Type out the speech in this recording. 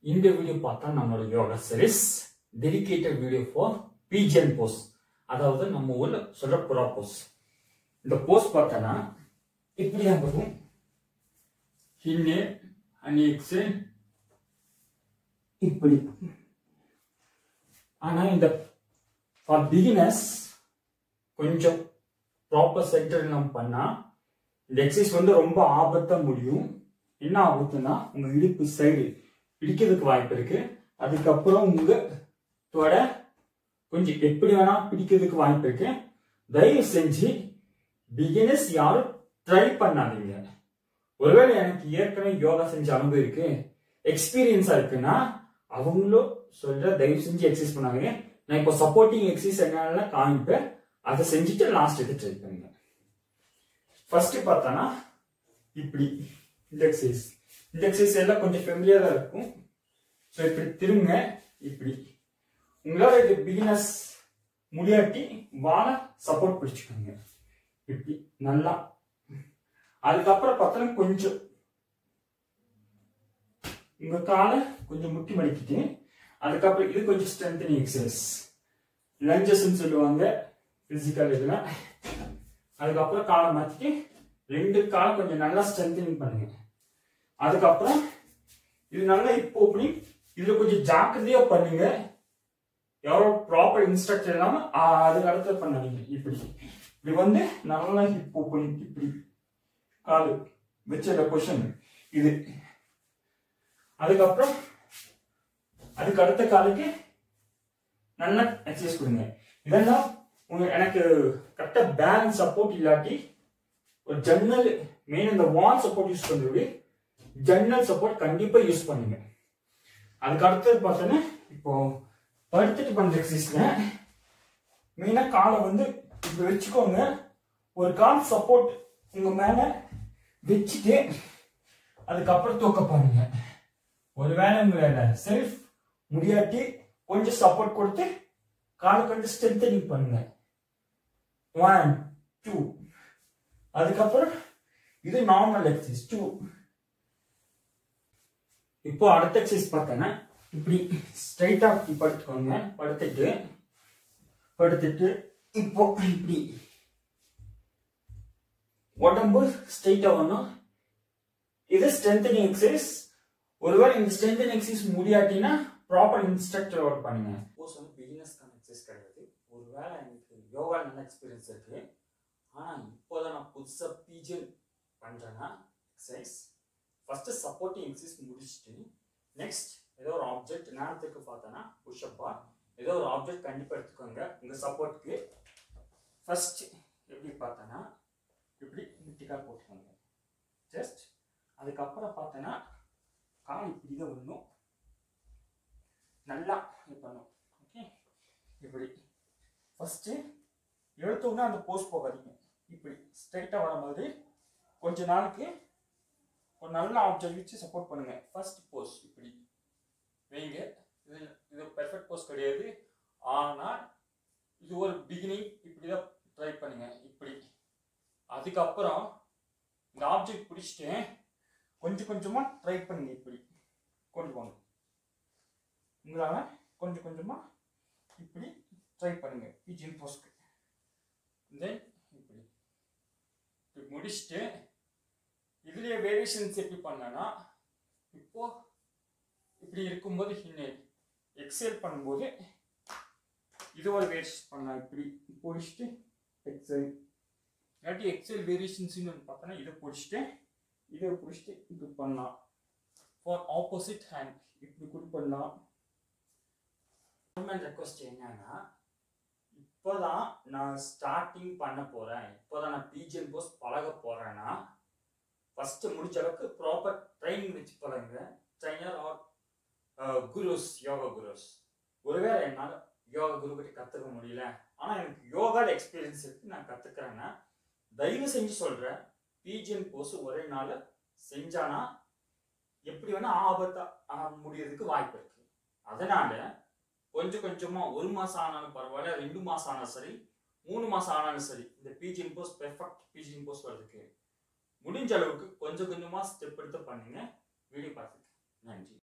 இந்த வீடியோ பார்த்தா நம்மளோட yoga series dedicated video for pigeon pose அதாவது நம்ம ஊர்ல சொல்ற புறா போஸ் இந்த போஸ் பார்த்தோன்னா இப்படி தான் வரும் ஹின்னு அண்ட் எக்ஸல் இப்படி ஆனா இந்த ஃபார் பிகினர்ஸ் கொஞ்சம் ப்ராப்பர் சென்டர் நம்ம பண்ணா இந்த எக்ஸசைஸ் வந்து ரொம்ப ஆபத்தா முடியும் என்ன ஆபத்துனா உங்க இடுப்பு சைடு பிடிக்கிறதுக்கு வாய்ப்பு இருக்கு அதுக்கப்புறம் உங்க தொட கொஞ்சம் எப்படி வேணா பிடிக்கிறதுக்கு வாய்ப்பு இருக்கு தயவு செஞ்சு பிகினர்ஸ் யாரும் ட்ரை பண்ணாதீங்க ஒருவேளை எனக்கு ஏற்கனவே யோகா செஞ்ச அனுபவம் இருக்கு எக்ஸ்பீரியன்ஸா இருக்குன்னா அவங்களும் சொல்ற தயவு செஞ்சு எக்ஸசைஸ் பண்ணாதீங்க நான் இப்போ சப்போர்ட்டிங் எக்ஸசைஸ் என்னென்ன காமிப்பேன் அதை செஞ்சுட்டு லாஸ்ட் இது ட்ரை பண்ணுங்க ஃபர்ஸ்ட் பார்த்தானா இப்படி இந்த எக்ஸசைஸ் இந்த எக்ஸசைஸ் எல்லாம் கொஞ்சம் ஃபெமிலியரா இருக்கும் ஸோ இப்படி திரும்ப இப்படி உங்களால இது பிகினர்ஸ் முடியாட்டி வாழை சப்போர்ட் பிடிச்சுக்கோங்க இப்படி நல்லா அதுக்கப்புறம் பார்த்தோன்னா கொஞ்சம் உங்க காலை கொஞ்சம் முட்டி மடிக்கிட்டு அதுக்கப்புறம் இது கொஞ்சம் ஸ்ட்ரென்தனிங் எக்ஸசைஸ் லஞ்சஸ்ன்னு சொல்லுவாங்க பிசிக்கல் இதுல அதுக்கப்புறம் காலை மாத்திட்டு ரெண்டு காலை கொஞ்சம் நல்லா ஸ்ட்ரென்தனிங் பண்ணுங்க அதுக்கப்புறம் இது நல்லா இப்போ ஓப்பனிங் இதுல கொஞ்சம் ஜாக்கிரதையா பண்ணுங்க யாரோ ப்ராப்பர் இன்ஸ்ட்ரக்டர் இல்லாம ஆ, அதுக்கு அடுத்து பண்ணாதீங்க இப்படி இப்படி வந்து நல்லா ஹிப் ஓப்பனிங் இப்படி காலு வச்ச பொசிஷன் இது அதுக்கப்புறம் அதுக்கு அடுத்த காலுக்கு நல்லா எக்ஸசைஸ் கொடுங்க இதெல்லாம் உங்க எனக்கு கரெக்டா பேலன்ஸ் சப்போர்ட் இல்லாட்டி ஒரு ஜன்னல் மெயின் இந்த வால் சப்போர்ட் யூஸ் பண்றது ஜன்னல் சப்போர்ட் கண்டிப்பா யூஸ் பண்ணுங்க அதுக்கு அடுத்தது பார்த்தோன்னா இப்போ படுத்துட்டு பண்ற எக்ஸசைஸ்ல மெயினா காலை வந்து இப்படி வச்சுக்கோங்க ஒரு கால் சப்போர்ட் உங்க மேல வச்சுட்டு அதுக்கப்புறம் தூக்க பாருங்க ஒருவேளை உங்களோட செல்ஃப் முடியாட்டி கொஞ்சம் சப்போர்ட் கொடுத்து காலை கொஞ்சம் ஸ்ட்ரென்தனிங் பண்ணுங்க ஒன் டூ அதுக்கப்புறம் இது நார்மல் எக்ஸசைஸ் டூ இப்போ அடுத்த எக்ஸசைஸ் பார்த்தோன்னா இப்படி ஸ்ட்ரைட்டா இப்படி படுத்துக்கோங்க படுத்துட்டு படுத்துட்டு இப்போ இப்படி உடம்பு ஸ்ட்ரைட்டா வரணும் இது ஸ்ட்ரென்தனிங் எக்ஸசைஸ் ஒருவேளை இந்த ஸ்ட்ரென்தனிங் எக்ஸசைஸ் முடியாட்டினா ப்ராப்பர் இன்ஸ்ட்ரக்டரோட பண்ணுங்க சப்போஸ் வந்து பிகினர்ஸ்க்கான எக்ஸசைஸ் கிடையாது ஒருவேளை எனக்கு யோகா நல்ல எக்ஸ்பீரியன்ஸ் இருக்கு ஆனா இப்போதான் நான் புதுசா பிஜிஎன் பண்றேன்னா எக்ஸசைஸ் ஃபர்ஸ்ட் சப்போர்ட்டிங் எக்ஸசைஸ் முடிச்சுட்டு நெக்ஸ்ட் ஏதோ ஒரு ஆப்ஜெக்ட் நேரத்துக்கு பார்த்தோன்னா புஷ்அப்பா ஏதோ ஒரு ஆப்ஜெக்ட் கண்டிப்பா எடுத்துக்கோங்க உங்க சப்போர்ட்டுக்கு ஃபர்ஸ்ட் எப்படி பார்த்தோன்னா இப்படி முட்டிக்கால் போட்டுக்கோங்க ஜஸ்ட் அதுக்கப்புறம் பார்த்தோன்னா கால் இப்படி தான் வரணும் நல்லா இது பண்ணும் ஓகே இப்படி ஃபர்ஸ்ட் எடுத்தோம்னா அந்த போஸ் போகாதீங்க இப்படி ஸ்ட்ரைட்டாக வர மாதிரி கொஞ்ச நாளுக்கு ஒரு நல்ல ஆப்ஜெக்ட் வச்சு சப்போர்ட் பண்ணுங்க ஃபர்ஸ்ட் போஸ் இப்படி வைங்க இது இது பெர்ஃபெக்ட் போஸ் கிடையாது ஆனால் இது ஒரு பிகினிங் இப்படி தான் ட்ரை பண்ணுங்க இப்படி அதுக்கப்புறம் இந்த ஆப்ஜெக்ட் பிடிச்சிட்டு கொஞ்சம் கொஞ்சமா ட்ரை பண்ணுங்க இப்படி கொண்டு போங்க உங்களால கொஞ்சம் கொஞ்சமா இப்படி ட்ரை பண்ணுங்க பிஜின் போஸ்க்கு தென் இப்படி இப்படி முடிச்சுட்டு இதுலயே வேரியேஷன்ஸ் எப்படி பண்ணனா இப்போ இப்படி இருக்கும்போது ஹின்னே எக்ஸேல் பண்ணும்போது இது ஒரு வேரியேஷன் பண்ணலாம் இப்படி பிடிச்சிட்டு எக்ஸைல் இல்லாட்டி எக்ஸல் வேரியேஷன்ஸ்னு பார்த்தோன்னா இதை பிடிச்சிட்டு இதை பிடிச்சிட்டு இப்படி பண்ணலாம் ஃபார் ஆப்போசிட் ஹேண்ட் இப்படி கூட பண்ணலாம் ரெக்வஸ்ட் என்னன்னா இப்போதான் நான் ஸ்டார்டிங் பண்ண போறேன் இப்போதான் நான் பிஜிஎன் போஸ் பழக போறேன்னா ஃபர்ஸ்ட் முடிச்ச அளவுக்கு ப்ராப்பர் ட்ரைனிங் வச்சு பழகுங்க ட்ரைனர் ஆர் குருஸ் யோகா குருஸ் ஒருவேளை என்னால் யோகா குரு பற்றி கற்றுக்க முடியல ஆனால் எனக்கு யோகாவில் எக்ஸ்பீரியன்ஸ் இருக்கு நான் கற்றுக்கிறேன்னா தயவு செஞ்சு சொல்கிறேன் பிஜிஎன் போஸ் ஒரே நாள் செஞ்சானா எப்படி வேணா ஆபத்தா ஆ, முடியறதுக்கு வாய்ப்பு இருக்கு அதனால கொஞ்சம் கொஞ்சமா ஒரு மாசம் ஆனாலும் பரவாயில்ல ரெண்டு மாசம் ஆனாலும் சரி மூணு மாசம் ஆனாலும் சரி இந்த pigeon pose perfect pigeon pose வர்றதுக்கு முடிஞ்ச அளவுக்கு கொஞ்சம் கொஞ்சமா ஸ்டெப் எடுத்து பண்ணுங்க வீடியோ பார்த்துக்கு நன்றி